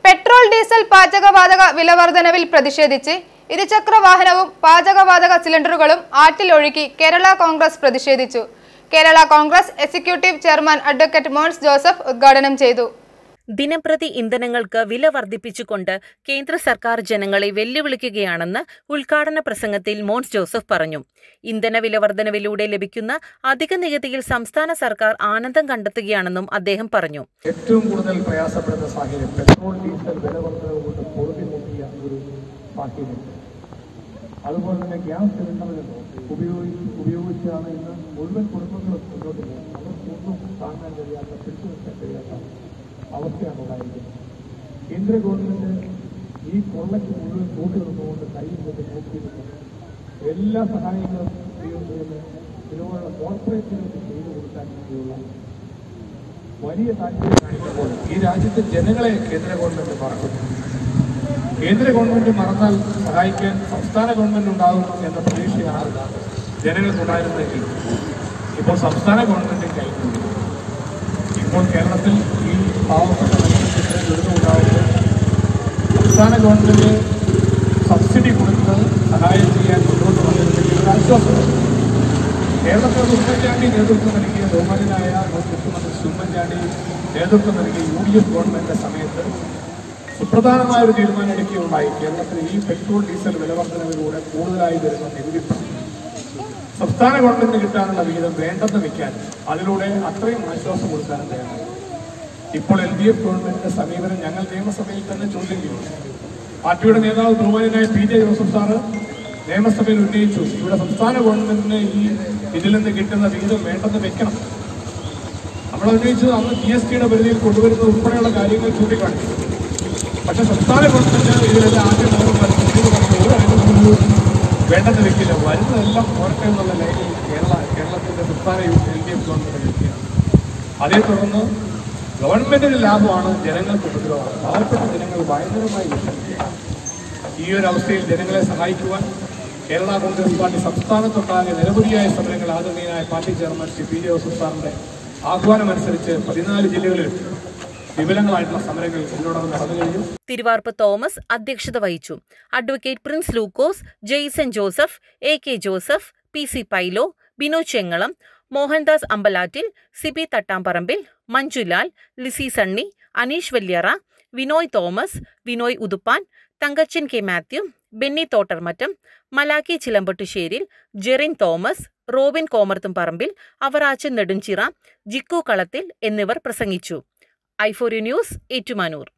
petrol diesel പാചകവാതക വിലവർധനവിൽ പ്രതിഷേധിച്ച് ഇരുചക്ര വാഹനവും പാചകവാതക സിലിണ്ടറുകളും ആറ്റിലൊഴുക്കി കേരള കോൺഗ്രസ് പ്രതിഷേധിച്ചു Kerala Congress executive chairman advocate Mons Joseph ഉദ്ഘാടനം ചെയ്തു ദിനംപ്രതി ഇന്ധനങ്ങൾക്ക് വില വർദ്ധിപ്പിച്ചുകൊണ്ട് കേന്ദ്ര സർക്കാർ ജനങ്ങളെ വെല്ലുവിളിക്കുകയാണെന്ന് ഉദ്ഘാടന പ്രസംഗത്തിൽ മോൻസ് ജോസഫ് പറഞ്ഞു ഇന്ധന വില വർധനവിലൂടെ ലഭിക്കുന്ന അധിക നികുതിയിൽ സംസ്ഥാന സർക്കാർ ആനന്ദം കണ്ടെത്തുകയാണെന്നും അദ്ദേഹം പറഞ്ഞു ഏറ്റവും കൂടുതൽ പ്രയാസപ്പെടുന്ന സാഹചര്യം പെട്രോൾ ഡീസൽ വില വർധനവ് കൊണ്ട് പൊറുതിമുട്ടിയ ഒരു സാഹചര്യം അതുപോലെ തന്നെ ഗ്യാസ് സിലിണ്ടറുകൾ ഉപയോഗിച്ച് ഉപയോഗിച്ചാണ് ഇന്ന് മുഴുവൻ കുടുംബങ്ങളും മുന്നോട്ട് പോകുന്നത് അവർക്കൊന്നും താങ്ങാൻ കഴിയാത്ത പിടിച്ചു നിൽക്കാൻ കഴിയാത്ത അവസ്ഥയാണ് ഉണ്ടായിരിക്കുന്നത് കേന്ദ്ര ഗവൺമെന്റ് ഈ കൊള്ളയ്ക്ക് മുഴുവൻ കൂട്ടി നിന്നുകൊണ്ട് കയ്യിൽ കൊണ്ട് നോക്കിയിരുന്നു എല്ലാ സഹായങ്ങളും ചെയ്യുന്നതിന് ഇതിനുള്ള കോർപ്പറേറ്റുകൾക്ക് ചെയ്തു കൊടുക്കാൻ വേണ്ടിയുള്ള വലിയ താല്പര്യം കാണിക്കുമ്പോൾ ഈ രാജ്യത്തെ ജനങ്ങളെ കേന്ദ്ര ഗവൺമെന്റ് മറക്കുന്നു കേന്ദ്ര ഗവൺമെന്റ് മറന്നാൽ സഹായിക്കാൻ സംസ്ഥാന ഗവൺമെന്റ് ഉണ്ടാകും എന്ന പ്രതീക്ഷയാണ് ജനങ്ങൾക്കുണ്ടായിരുന്നെങ്കിൽ ഇപ്പോൾ സംസ്ഥാന ഗവൺമെന്റ് കൈക്കൊണ്ടു ഇപ്പോൾ കേരളത്തിൽ ഈ പാവപ്പെട്ട മനുഷ്യർക്ക് ദുരിതമുണ്ടാകുമ്പോൾ സംസ്ഥാന ഗവൺമെന്റ് സബ്സിഡി കൊടുത്ത് സഹായം ചെയ്യാൻ മുന്നോട്ട് വന്നിരുന്നെങ്കിൽ ഒരു ആശ്വാസമുണ്ട് കേരളത്തിൽ ഉമ്മൻചാണ്ടി നേതൃത്വം നൽകിയ ബഹുമാനായ മുഖ്യമന്ത്രി ഉമ്മൻചാണ്ടി നേതൃത്വം നൽകിയ യു ഡി എഫ് ഗവൺമെന്റിന്റെ സമയത്ത് സുപ്രധാനമായ ഒരു തീരുമാനം എടുക്കുകയുണ്ടായി കേരളത്തിൽ ഈ പെട്രോൾ ഡീസൽ വിലവർദ്ധനവിലൂടെ കൂടുതലായി വരുന്ന നികുതി പണം സംസ്ഥാന ഗവൺമെന്റിന് കിട്ടാനുള്ള വിഹിതം വേണ്ടെന്ന് വെക്കാൻ അതിലൂടെ അത്രയും ആശ്വാസം കൊടുക്കാനും തയ്യാറായി ഇപ്പോൾ എൽ ഡി എഫ് ഗവൺമെന്റിന്റെ സമീപനം ഞങ്ങൾ നിയമസഭയിൽ തന്നെ ചോദ്യം ചെയ്തു പാർട്ടിയുടെ നേതാവ് ബഹുമാനായ പി ജെ ജോസഫ് സാറ് നിയമസഭയിൽ ഉന്നയിച്ചു ഇവിടെ സംസ്ഥാന ഗവൺമെന്റിന് ഈ ഇതിൽ നിന്ന് കിട്ടുന്ന വിഹിതം വേണ്ടെന്ന് വെക്കണം നമ്മൾ ഉന്നയിച്ചത് അന്ന് ജി എസ് ടിയുടെ പരിധിയിൽ കൊണ്ടുവരുന്നത് ഉൾപ്പെടെയുള്ള കാര്യങ്ങൾ ചൂണ്ടിക്കാണിച്ചു പക്ഷെ സംസ്ഥാന ഗവൺമെന്റ് ഇതിലെല്ലാം ആദ്യം അവർ പറഞ്ഞത് പറഞ്ഞു, ഒരു ആനുകൂല്യവും വേണ്ടെന്ന് വെക്കില്ല വരുന്നതെല്ലാം പോരട്ടെ എന്നുള്ള ലൈനിൽ കേരള കേരളത്തിന്റെ സംസ്ഥാന എൽ ഡി എഫ് ഗവൺമെന്റ് നിൽക്കുകയാണ് അതേ തുടർന്ന് ഗവൺമെന്റിന് ലാഭമാണ് ജനങ്ങൾക്ക് ഉപദ്രവമാണ് പാവപ്പെട്ട ജനങ്ങൾ ഭയങ്കരമായി വിഷമിക്കുകയാണ് ഈ ഒരു അവസ്ഥയിൽ ജനങ്ങളെ സഹായിക്കുവാൻ കേരള കോൺഗ്രസ് പാർട്ടി സംസ്ഥാനത്തൊട്ടാകെ നിരവധിയായ സമരങ്ങൾ ആദരണീയനായ party chairman Shri P J Joseph സാറിന്റെ ആഹ്വാനമനുസരിച്ച് പതിനാല് ജില്ലകളിൽ വിപുലങ്ങളായിട്ടുള്ള സമരങ്ങൾ ഇതിനോടകം നടന്നു കഴിഞ്ഞു തിരുവാർപ്പ് തോമസ് അധ്യക്ഷത വഹിച്ചു advocate Prince Lukose Jaison Joseph A K Joseph P C Pailo Bino Chengalam Mohandas Ambalattil Sibi Thattamparambil Manjulal Lissy Sunny Aneesh Valyara Vinoy Thomas Vinoy Uthuppan Thankachan K Mathew Benny Thottarmattam Malaki Chilampattusseril Jerin Thomas Robin Komarthum Parambil Avarachan Nedumchira Jikku Kalathil എന്നിവർ പ്രസംഗിച്ചു ഐഫോറി ന്യൂസ് ഏറ്റുമാനൂർ